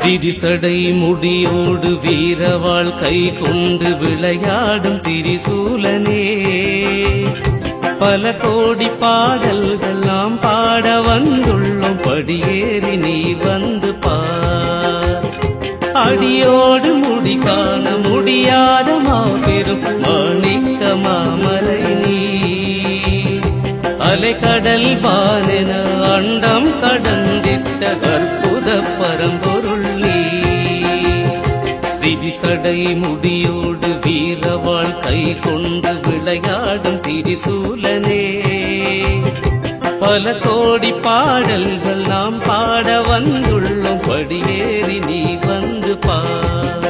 திரிசடை முடியோடு வீரவாள் கை கொண்டு விளையாடும் திரிசூலனே பல கோடி பாடல்கள் நாம் பாட வந்துள்ளோம் படியேறி நீ வந்து பார் அடியோடு முடி காண முடியாத மாபெரும் மாணிக்க மாமலை நீ அலைக்கடல் வானென அண்டம் கடந்திட்ட அற்புத பரம்பொருள் நீ விரிசடை முடியோடு வீரவாள் கை கொண்டு விளையாடும் திரிசூலனே பல கோடி பாடல்கள் நாம் பாட வந்துள்ளோம் படியேறி நீ வந்து பார்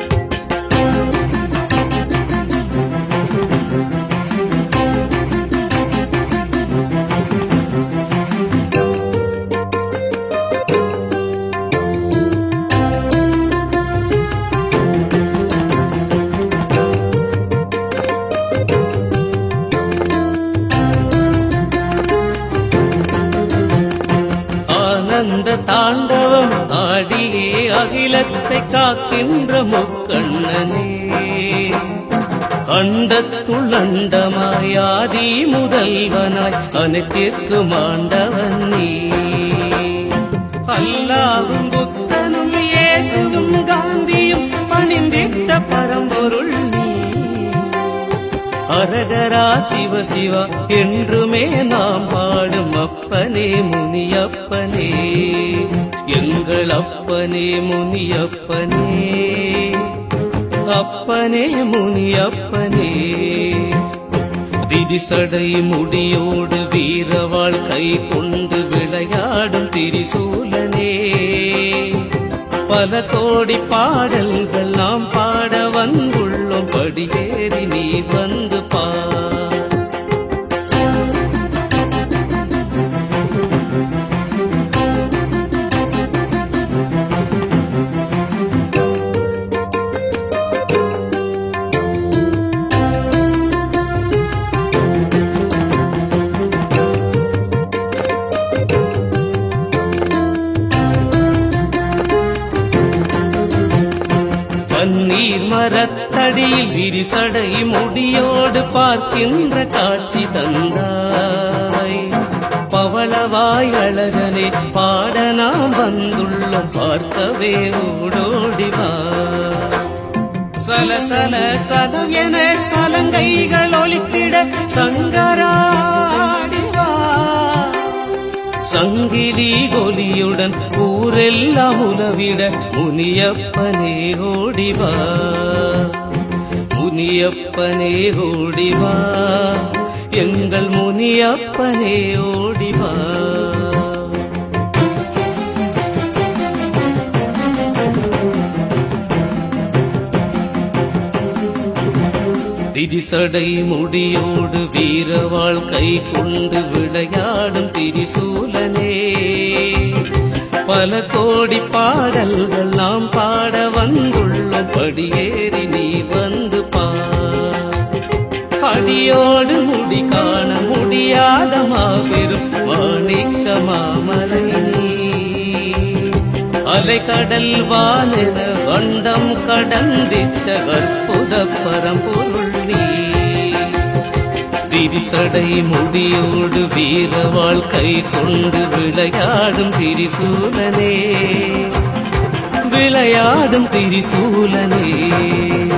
ஆனந்த தாண்டவம் ஆடியே அகிலத்தை காக்கின்ற முக்கண்ணனே அண்டத்துள்ளண்டமாய் ஆதி முதல்வனாய் அனைத்திற்கு மாண்டவன் நீ அல்லாவும் புத்தனும் இயேசுவும் காந்தியும் பணிந்திட்ட பரம்பொருள் நீ அரகரா சிவ சிவா என்றுமே நாம் பாடும் அப்பனே முனியப்பனே எங்கள் அப்பனே முனியப்பனே அப்பனே முனியப்பனே திரிசடை முடியோடு வீரவாள் கை கொண்டு விளையாடும் திரிசூலனே பல கோடி பாடல்கள் நாம் பாட வந்துள்ளோம் படியேறி நீ வந்து பார் பன்னீர் மரத்தடியில் விரிசடை முடியோடு பார்க்கின்ற காட்சி தந்தாய் பவளவாய் அழகனே பாட நாம் வந்துள்ளோம் பார்க்கவே ஓடோடி வா சல சல சல என சலங்கைகள் ஒலித்திட சங்கராடி வா சங்கிலி ஒலியுடன் ஊரெல்லாம் உலவிட முனியப்பனே ஓடிவா முனியப்பனே ஓடிவா எங்கள் முனியப்பனே ஓடிவா திரிசடை முடியோடு வீரவாள் கை கொண்டு விளையாடும் திரிசூலனே பல கோடி பாடல்கள் நாம் பாட வந்துள்ளோம் படியேறி நீ வந்து பார் அடியோடு முடி காண முடியாத மாபெரும் மாணிக்க மாமலை நீ அலைக்கடல் வானென வண்டம் கடந்திட்ட அற்புத பரம்பொருள் நீ திரிசடை முடியோடு வீரவாள் கை கொண்டு விளையாடும் திரிசூலனே விளையாடும் திரிசூலனே